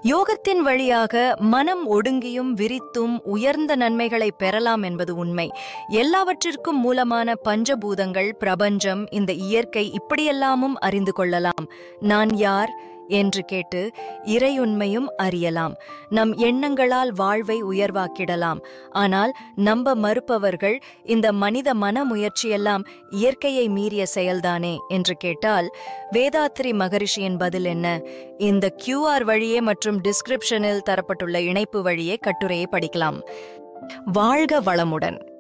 யோகத்தின் வழியாக மனம் ஒடுங்கியும் விரித்தும் உயர்ந்த நன்மைகளை பெறலாம் என்பது உண்மை எல்லாவற்றிற்கும் மூலமான பஞ்சபூதங்கள் பிரபஞ்சம் இந்த இயற்கை இப்படியெல்லாமும் அறிந்து கொள்ளலாம் நான் யார் என்று கேட்டு இறையுண்மையும் அறியலாம் நம் எண்ணங்களால் வாழ்வை உயர்வாக்கிடலாம் ஆனால் நம்ப மறுப்பவர்கள் இந்த மனித மன முயற்சியெல்லாம் இயற்கையை மீறிய செயல்தானே என்று கேட்டால் வேதாத்ரி மகரிஷியின் பதில் என்ன இந்த கியூஆர் வழியே மற்றும் டிஸ்கிரிப்ஷனில் தரப்பட்டுள்ள இணைப்பு வழியே கட்டுரையை படிக்கலாம் வாழ்க வளமுடன்